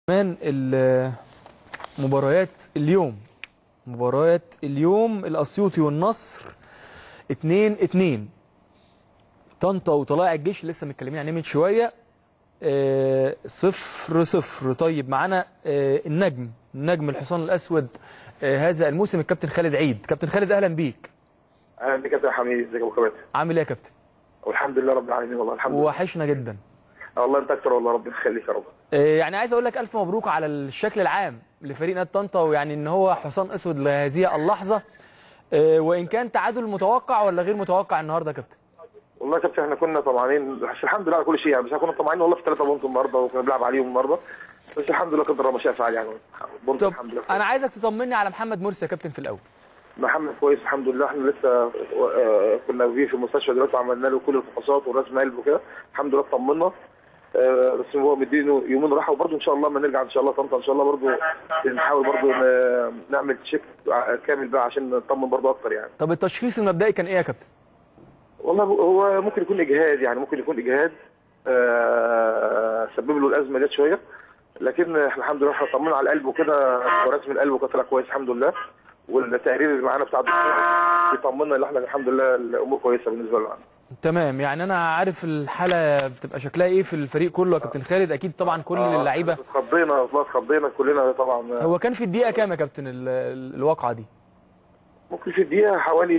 كمان ال- مباريات اليوم مباريات اليوم الاسيوطي والنصر 2 2 طنطا وطلائع الجيش لسه متكلمين عليه من شويه آه، صفر صفر طيب معانا آه، النجم النجم الحصان الاسود آه، هذا الموسم الكابتن خالد عيد كابتن خالد اهلا بيك اهلا بك يا كابتن حميد ازيك يا ابو كباتن عامل ايه يا كابتن والحمد لله رب العالمين والله الحمد لله وحشنا جدا والله انت اكتر والله ربنا يخليك يا رب آه، يعني عايز اقول لك الف مبروك على الشكل العام لفريق نادي طنطا ويعني ان هو حصان اسود لهذه اللحظه آه، وان كان تعادل متوقع ولا غير متوقع النهارده يا كابتن والله يا كابتن احنا كنا طمعانين بس الحمد لله على كل شيء يعني بس احنا كنا طمعانين والله في ثلاثه بونت النهارده وكنا بنلعب عليهم النهارده بس الحمد لله قدر الله ما شاء فعل يعني بونت طب الحمد لله انا عايزك تطمني على محمد مرسي يا كابتن في الاول محمد كويس الحمد لله احنا لسه آه، كنا فيه في المستشفى دلوقتي وعملنا له كل الفحوصات ورسم قلب وكده الحمد لله اطمنا آه، بس هو مدينه يومين راحه وبرده ان شاء الله لما نرجع ان شاء الله طنطا ان شاء الله برده نحاول برده نعمل تشيك كامل بقى عشان نطمن برده اكتر يعني طب التشخيص المبدئي كان ايه يا كابتن والله هو ممكن يكون اجهاد يعني ممكن يكون اجهاد آه، سبب له الازمه ديت شويه لكن احنا الحمد لله احنا طمنا على القلب وكده ورسم القلب وكده طلع كويس الحمد لله والتقرير اللي معانا بتاع الدكتور يطمنا ان احنا الحمد لله الامور كويسه بالنسبه لنا تمام يعني انا عارف الحاله بتبقى شكلها ايه في الفريق كله يا كابتن خالد اكيد طبعا كل اللعيبه اتخضينا والله اتخضينا كلنا طبعا هو كان في الدقيقه كام يا كابتن ال- ال- الواقعه دي ممكن في الدقيقه حوالي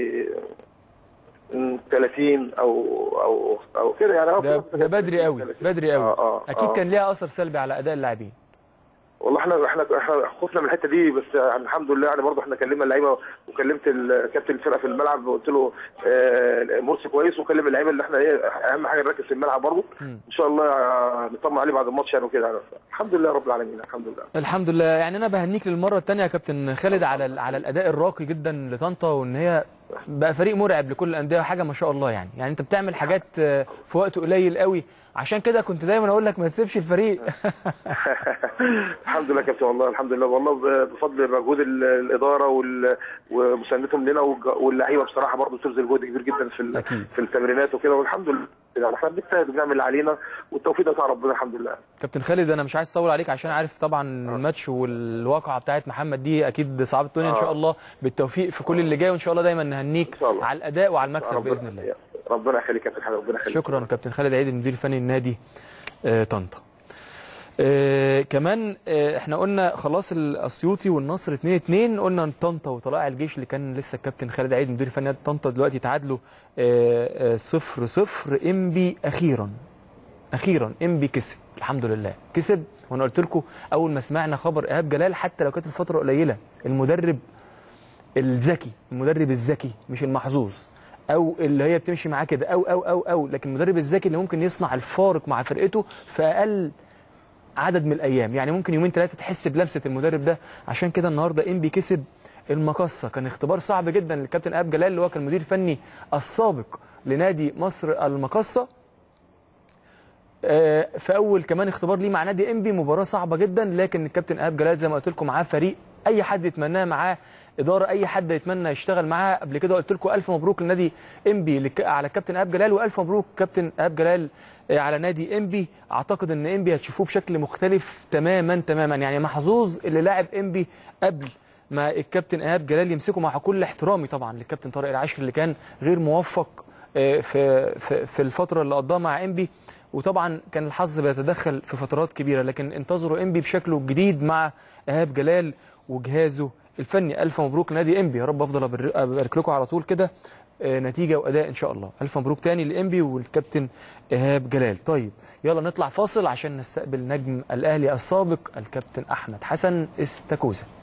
30 او او او كده يعني ده, ده بدري قوي بدري قوي آه، آه، اكيد آه. كان ليها اثر سلبي على اداء اللاعبين والله احنا احنا احنا خفنا من الحته دي بس يعني الحمد لله يعني برضه احنا كلمنا اللعيبه وكلمت ال- كابتن الفرقه في الملعب وقلت له آه، مرسي كويس وكلم اللعيبه اللي احنا ايه اهم حاجه نركز في الملعب برضه مم. ان شاء الله آه، نطمن عليه بعد الماتش يعني وكده يعني الحمد لله رب العالمين الحمد لله الحمد لله يعني انا بهنيك للمره الثانيه يا كابتن خالد على ال- على الاداء الراقي جدا لطنطا وان هي بقى فريق مرعب لكل الانديه حاجه ما شاء الله يعني يعني انت بتعمل حاجات آه، في وقت قليل قوي عشان كده كنت دايما اقول لك ما تسيبش الفريق الحمد لله يا كابتن والله الحمد لله والله بفضل مجهود ال- الاداره وال- ومساندتهم لنا والج- واللعيبه بصراحه برضه بتبذل جهد كبير جدا في ال- أكيد. في التمرينات وكده والحمد لله يعني احنا بنجتهد وبنعمل اللي علينا والتوفيق ده بتاع ربنا الحمد لله كابتن خالد انا مش عايز اطول عليك عشان عارف طبعا الماتش والواقعه بتاعت محمد دي اكيد صعبه الدنيا ان شاء آه. الله بالتوفيق في كل اللي جاي وان شاء الله دايما نهنيك إن شاء الله. على الاداء وعلى المكسب ربنا- باذن الله ربنا يخليك يا كابتن حبيبي ربنا يخليك شكرا كابتن خالد عيد المدير الفني لنادي آه، طنطا آه، كمان آه، احنا قلنا خلاص الاسيوطي والنصر 2 2 قلنا ان طنطا وطلائع الجيش اللي كان لسه الكابتن خالد عيد مدير فني نادي طنطا دلوقتي تعادلوا 0 0 انبي اخيرا اخيرا انبي كسب الحمد لله كسب وانا قلت لكم اول ما سمعنا خبر ايهاب جلال حتى لو كانت الفتره قليله المدرب الذكي المدرب الذكي مش المحظوظ او اللي هي بتمشي معاه كده او او او او لكن المدرب الذكي اللي ممكن يصنع الفارق مع فرقته في اقل عدد من الايام يعني ممكن يومين ثلاثه تحس بلمسه المدرب ده عشان كده النهارده انبي كسب المقصه كان اختبار صعب جدا للكابتن ايهاب جلال اللي هو كان المدير الفني السابق لنادي مصر المقصه آه، في اول كمان اختبار ليه مع نادي انبي مباراه صعبه جدا لكن الكابتن ايهاب جلال زي ما قلت لكم معاه فريق اي حد يتمناه معاه اداره اي حد يتمنى يشتغل معاه قبل كده قلت لكم الف مبروك لنادي انبي لك- على الكابتن ايهاب جلال والف مبروك كابتن ايهاب جلال آه، على نادي انبي اعتقد ان انبي هتشوفوه بشكل مختلف تماما تماما يعني محظوظ اللي لاعب انبي قبل ما الكابتن ايهاب جلال يمسكه مع كل احترامي طبعا للكابتن طارق العاشر اللي كان غير موفق آه، في في في الفتره اللي قضاها مع انبي وطبعا كان الحظ بيتدخل في فترات كبيره لكن انتظروا انبي بشكله الجديد مع ايهاب جلال وجهازه الفني الف مبروك نادي انبي يا رب افضل أبر- ابارك لكم على طول كده آه، نتيجه واداء ان شاء الله الف مبروك تاني لانبي والكابتن ايهاب جلال طيب يلا نطلع فاصل عشان نستقبل نجم الاهلي السابق الكابتن احمد حسن استاكوزا